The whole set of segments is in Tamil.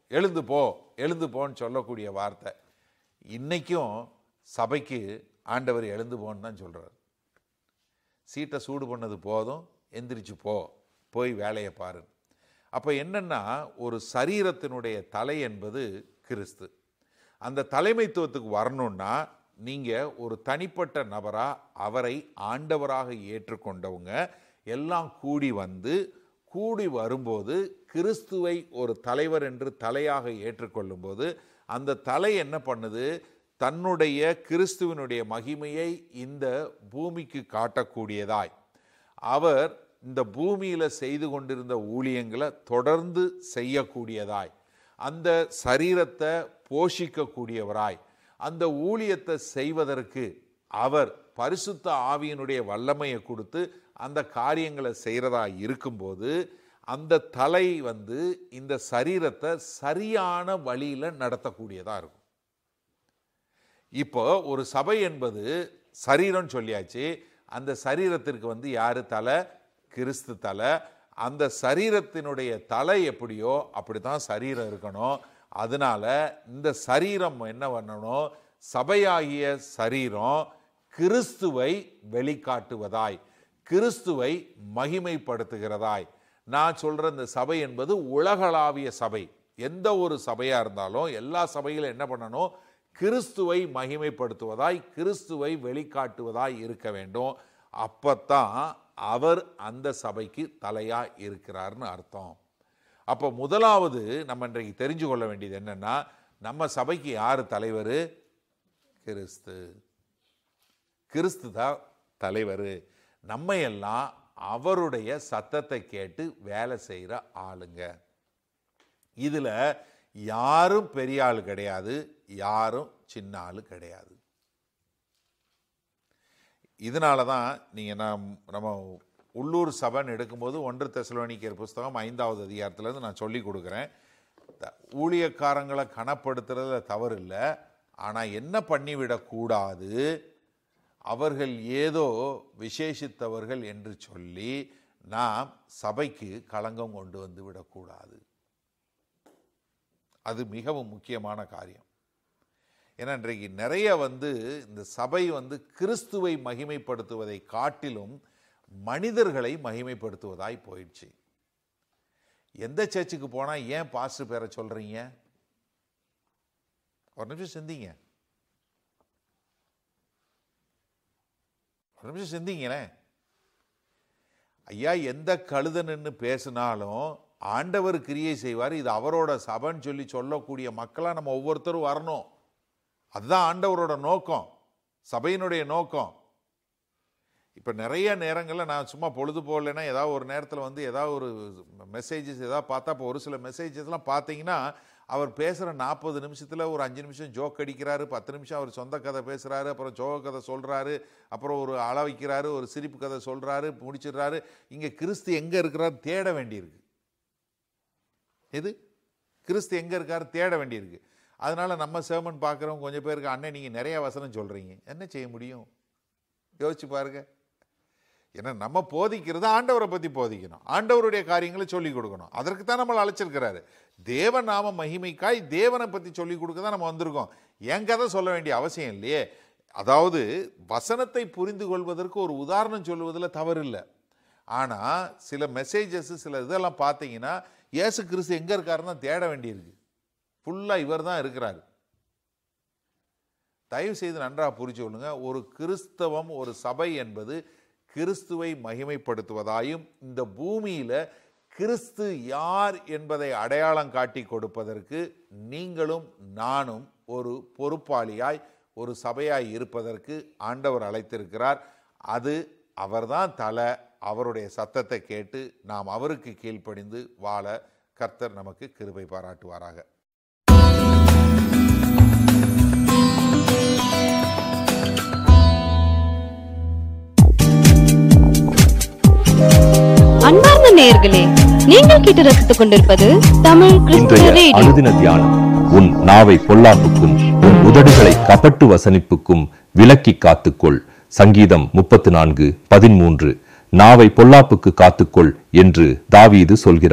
எழுந்து போ எழுந்து போன்னு சொல்லக்கூடிய வார்த்தை இன்னைக்கும் சபைக்கு ஆண்டவர் எழுந்து போன்னு தான் சொல்கிறார் சீட்டை சூடு பண்ணது போதும் எந்திரிச்சு போ போய் வேலையை பாரு அப்போ என்னன்னா ஒரு சரீரத்தினுடைய தலை என்பது கிறிஸ்து அந்த தலைமைத்துவத்துக்கு வரணும்னா நீங்கள் ஒரு தனிப்பட்ட நபராக அவரை ஆண்டவராக ஏற்றுக்கொண்டவங்க எல்லாம் கூடி வந்து கூடி வரும்போது கிறிஸ்துவை ஒரு தலைவர் என்று தலையாக ஏற்றுக்கொள்ளும்போது அந்த தலை என்ன பண்ணுது தன்னுடைய கிறிஸ்துவனுடைய மகிமையை இந்த பூமிக்கு காட்டக்கூடியதாய் அவர் இந்த பூமியில் செய்து கொண்டிருந்த ஊழியங்களை தொடர்ந்து செய்யக்கூடியதாய் அந்த சரீரத்தை போஷிக்கக்கூடியவராய் அந்த ஊழியத்தை செய்வதற்கு அவர் பரிசுத்த ஆவியினுடைய வல்லமையை கொடுத்து அந்த காரியங்களை செய்கிறதா இருக்கும்போது அந்த தலை வந்து இந்த சரீரத்தை சரியான வழியில் நடத்தக்கூடியதாக இருக்கும் இப்போ ஒரு சபை என்பது சரீரம் சொல்லியாச்சு அந்த சரீரத்திற்கு வந்து யாரு தலை கிறிஸ்து தலை அந்த சரீரத்தினுடைய தலை எப்படியோ அப்படி தான் சரீரம் இருக்கணும் அதனால இந்த சரீரம் என்ன பண்ணணும் சபையாகிய சரீரம் கிறிஸ்துவை வெளிக்காட்டுவதாய் கிறிஸ்துவை மகிமைப்படுத்துகிறதாய் நான் சொல்ற இந்த சபை என்பது உலகளாவிய சபை எந்த ஒரு சபையா இருந்தாலும் எல்லா சபையிலும் என்ன பண்ணணும் கிறிஸ்துவை மகிமைப்படுத்துவதாய் கிறிஸ்துவை வெளிக்காட்டுவதாய் இருக்க வேண்டும் அப்பத்தான் அவர் அந்த சபைக்கு தலையா இருக்கிறார்னு அர்த்தம் அப்போ முதலாவது நம்ம இன்றைக்கு தெரிஞ்சு கொள்ள வேண்டியது என்னன்னா நம்ம சபைக்கு யார் தலைவர் கிறிஸ்து கிறிஸ்து தான் தலைவர் நம்ம எல்லாம் அவருடைய சத்தத்தை கேட்டு வேலை செய்கிற ஆளுங்க இதில் யாரும் பெரிய ஆள் கிடையாது யாரும் சின்ன ஆள் கிடையாது இதனால தான் நீங்கள் நாம் நம்ம உள்ளூர் சபைன்னு எடுக்கும்போது ஒன்று தெசலோனிக்கர் புஸ்தகம் ஐந்தாவது அதிகாரத்துலேருந்து நான் சொல்லி கொடுக்குறேன் த- ஊழியக்காரங்களை கனப்படுத்துறதுல தவறு இல்லை ஆனால் என்ன பண்ணிவிடக்கூடாது அவர்கள் ஏதோ விசேஷித்தவர்கள் என்று சொல்லி நாம் சபைக்கு களங்கம் கொண்டு வந்து விடக்கூடாது அது மிகவும் முக்கியமான காரியம் ஏன்னா இன்றைக்கு நிறைய வந்து இந்த சபை வந்து கிறிஸ்துவை மகிமைப்படுத்துவதை காட்டிலும் மனிதர்களை மகிமைப்படுத்துவதாய் போயிடுச்சு எந்த சர்ச்சுக்கு போனால் ஏன் பாஸ்டர் பேரை சொல்கிறீங்க ஒரு நிமிஷம் சிந்திங்க ஒரு நிமிஷம் சிந்திங்களேன் ஐயா எந்த கழுத நின்று பேசினாலும் ஆண்டவர் கிரியை செய்வார் இது அவரோட சபைன்னு சொல்லி சொல்லக்கூடிய மக்களாக நம்ம ஒவ்வொருத்தரும் வரணும் அதுதான் ஆண்டவரோட நோக்கம் சபையினுடைய நோக்கம் இப்போ நிறைய நேரங்களில் நான் சும்மா பொழுது போகலைன்னா ஏதாவது ஒரு நேரத்தில் வந்து ஏதாவது ஒரு மெசேஜஸ் ஏதாவது பார்த்தா இப்போ ஒரு சில மெசேஜஸ்லாம் பார்த்தீங்கன்னா அவர் பேசுகிற நாற்பது நிமிஷத்தில் ஒரு அஞ்சு நிமிஷம் ஜோக் அடிக்கிறாரு பத்து நிமிஷம் அவர் சொந்த கதை பேசுகிறாரு அப்புறம் ஜோக கதை சொல்கிறாரு அப்புறம் ஒரு அள வைக்கிறாரு ஒரு சிரிப்பு கதை சொல்கிறாரு முடிச்சிடுறாரு இங்கே கிறிஸ்து எங்கே இருக்கிறார் தேட வேண்டியிருக்கு எது கிறிஸ்து எங்கே இருக்கார் தேட வேண்டியிருக்கு அதனால நம்ம சேமன் பார்க்குறவங்க கொஞ்சம் பேருக்கு அண்ணன் நீங்கள் நிறைய வசனம் சொல்கிறீங்க என்ன செய்ய முடியும் யோசிச்சு பாருங்க ஏன்னா நம்ம போதிக்கிறது ஆண்டவரை பற்றி போதிக்கணும் ஆண்டவருடைய காரியங்களை சொல்லிக் கொடுக்கணும் அதற்கு தான் நம்மளை அழைச்சிருக்கிறாரு தேவ நாம மகிமைக்காய் தேவனை பற்றி சொல்லிக் கொடுக்க தான் நம்ம வந்திருக்கோம் என் கதை சொல்ல வேண்டிய அவசியம் இல்லையே அதாவது வசனத்தை புரிந்து கொள்வதற்கு ஒரு உதாரணம் சொல்லுவதில் தவறு இல்லை ஆனால் சில மெசேஜஸ் சில இதெல்லாம் பார்த்தீங்கன்னா இயேசு கிறிஸ்து எங்கே இருக்காருன்னு தான் தேட வேண்டியிருக்கு ஃபுல்லாக இவர் தான் இருக்கிறாரு தயவு செய்து நன்றாக புரிச்சு கொள்ளுங்க ஒரு கிறிஸ்தவம் ஒரு சபை என்பது கிறிஸ்துவை மகிமைப்படுத்துவதாயும் இந்த பூமியில கிறிஸ்து யார் என்பதை அடையாளம் காட்டி கொடுப்பதற்கு நீங்களும் நானும் ஒரு பொறுப்பாளியாய் ஒரு சபையாய் இருப்பதற்கு ஆண்டவர் அழைத்திருக்கிறார் அது அவர்தான் தலை அவருடைய சத்தத்தை கேட்டு நாம் அவருக்கு கீழ்ப்படிந்து வாழ கர்த்தர் நமக்கு கிருபை பாராட்டுவாராக அன்பார்ந்த நேயர்களே நீங்கள் கேட்டு ரசித்துக் கொண்டிருப்பது தமிழ் கிறிஸ்துவ இன்றைய ரேடியோ அனுதின தியானம் உன் நாவை பொல்லாப்புக்கும் உன் உதடுகளை கபட்டு வசனிப்புக்கும் விலக்கி காத்துக்கொள் சங்கீதம் முப்பத்து நான்கு பதிமூன்று நாவை பொல்லாப்புக்கு காத்துக்கொள் என்று தாவீது சொல்கிறார்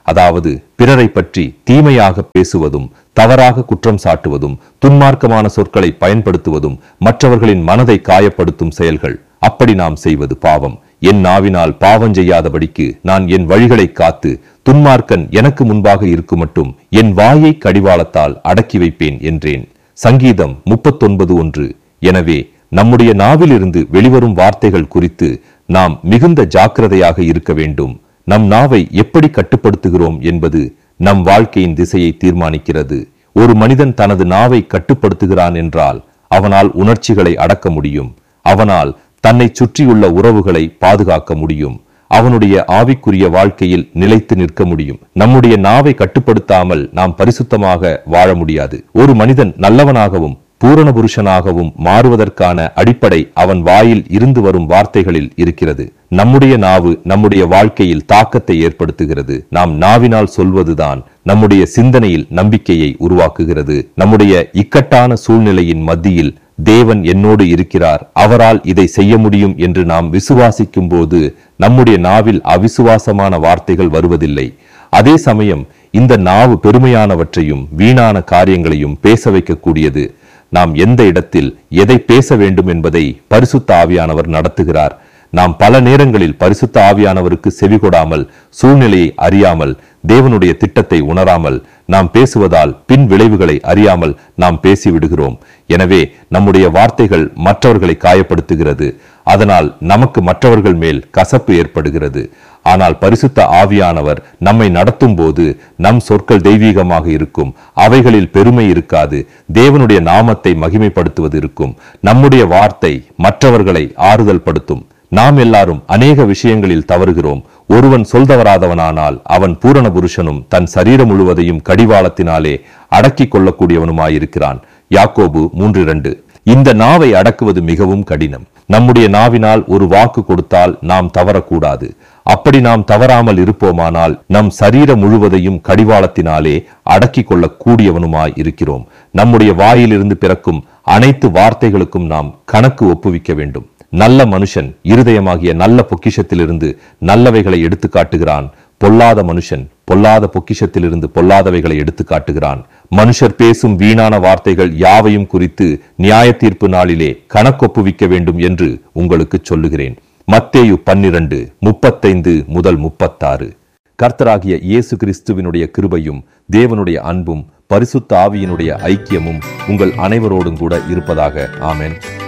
அதாவது பிறரை பற்றி தீமையாக பேசுவதும் தவறாக குற்றம் சாட்டுவதும் துன்மார்க்கமான சொற்களை பயன்படுத்துவதும் மற்றவர்களின் மனதை காயப்படுத்தும் செயல்கள் அப்படி நாம் செய்வது பாவம் என் நாவினால் பாவம் செய்யாதபடிக்கு நான் என் வழிகளை காத்து துன்மார்க்கன் எனக்கு முன்பாக இருக்கும் மட்டும் என் வாயை கடிவாளத்தால் அடக்கி வைப்பேன் என்றேன் சங்கீதம் முப்பத்தொன்பது ஒன்று எனவே நம்முடைய நாவிலிருந்து வெளிவரும் வார்த்தைகள் குறித்து நாம் மிகுந்த ஜாக்கிரதையாக இருக்க வேண்டும் நம் நாவை எப்படி கட்டுப்படுத்துகிறோம் என்பது நம் வாழ்க்கையின் திசையை தீர்மானிக்கிறது ஒரு மனிதன் தனது நாவை கட்டுப்படுத்துகிறான் என்றால் அவனால் உணர்ச்சிகளை அடக்க முடியும் அவனால் தன்னை சுற்றியுள்ள உறவுகளை பாதுகாக்க முடியும் அவனுடைய ஆவிக்குரிய வாழ்க்கையில் நிலைத்து நிற்க முடியும் நம்முடைய நாவை கட்டுப்படுத்தாமல் நாம் பரிசுத்தமாக வாழ முடியாது ஒரு மனிதன் நல்லவனாகவும் பூரண புருஷனாகவும் மாறுவதற்கான அடிப்படை அவன் வாயில் இருந்து வரும் வார்த்தைகளில் இருக்கிறது நம்முடைய நாவு நம்முடைய வாழ்க்கையில் தாக்கத்தை ஏற்படுத்துகிறது நாம் நாவினால் சொல்வதுதான் நம்முடைய சிந்தனையில் நம்பிக்கையை உருவாக்குகிறது நம்முடைய இக்கட்டான சூழ்நிலையின் மத்தியில் தேவன் என்னோடு இருக்கிறார் அவரால் இதை செய்ய முடியும் என்று நாம் விசுவாசிக்கும் போது நம்முடைய நாவில் அவிசுவாசமான வார்த்தைகள் வருவதில்லை அதே சமயம் இந்த நாவு பெருமையானவற்றையும் வீணான காரியங்களையும் பேச வைக்கக்கூடியது நாம் எந்த இடத்தில் எதை பேச வேண்டும் என்பதை பரிசுத்த ஆவியானவர் நடத்துகிறார் நாம் பல நேரங்களில் பரிசுத்த ஆவியானவருக்கு செவிகொடாமல் சூழ்நிலையை அறியாமல் தேவனுடைய திட்டத்தை உணராமல் நாம் பேசுவதால் பின் விளைவுகளை அறியாமல் நாம் பேசிவிடுகிறோம் எனவே நம்முடைய வார்த்தைகள் மற்றவர்களை காயப்படுத்துகிறது அதனால் நமக்கு மற்றவர்கள் மேல் கசப்பு ஏற்படுகிறது ஆனால் பரிசுத்த ஆவியானவர் நம்மை நடத்தும் போது நம் சொற்கள் தெய்வீகமாக இருக்கும் அவைகளில் பெருமை இருக்காது தேவனுடைய நாமத்தை மகிமைப்படுத்துவது இருக்கும் நம்முடைய வார்த்தை மற்றவர்களை ஆறுதல் படுத்தும் நாம் எல்லாரும் அநேக விஷயங்களில் தவறுகிறோம் ஒருவன் சொல்தவராதவனானால் அவன் பூரண புருஷனும் தன் சரீரம் முழுவதையும் கடிவாளத்தினாலே அடக்கிக் கொள்ளக்கூடியவனுமாயிருக்கிறான் யாக்கோபு மூன்று இரண்டு இந்த நாவை அடக்குவது மிகவும் கடினம் நம்முடைய நாவினால் ஒரு வாக்கு கொடுத்தால் நாம் தவறக்கூடாது அப்படி நாம் தவறாமல் இருப்போமானால் நம் சரீரம் முழுவதையும் கடிவாளத்தினாலே அடக்கிக் கொள்ளக் கூடியவனுமாய் இருக்கிறோம் நம்முடைய வாயிலிருந்து பிறக்கும் அனைத்து வார்த்தைகளுக்கும் நாம் கணக்கு ஒப்புவிக்க வேண்டும் நல்ல மனுஷன் இருதயமாகிய நல்ல பொக்கிஷத்திலிருந்து நல்லவைகளை எடுத்து காட்டுகிறான் பொல்லாத மனுஷன் பொல்லாத பொக்கிஷத்திலிருந்து பொல்லாதவைகளை எடுத்து காட்டுகிறான் மனுஷர் பேசும் வீணான வார்த்தைகள் யாவையும் குறித்து நியாய தீர்ப்பு நாளிலே கணக்கொப்புவிக்க வேண்டும் என்று உங்களுக்கு சொல்லுகிறேன் மத்தேயு பன்னிரண்டு முப்பத்தைந்து முதல் முப்பத்தாறு கர்த்தராகிய இயேசு கிறிஸ்துவினுடைய கிருபையும் தேவனுடைய அன்பும் பரிசுத்த ஆவியினுடைய ஐக்கியமும் உங்கள் அனைவரோடும் கூட இருப்பதாக ஆமென்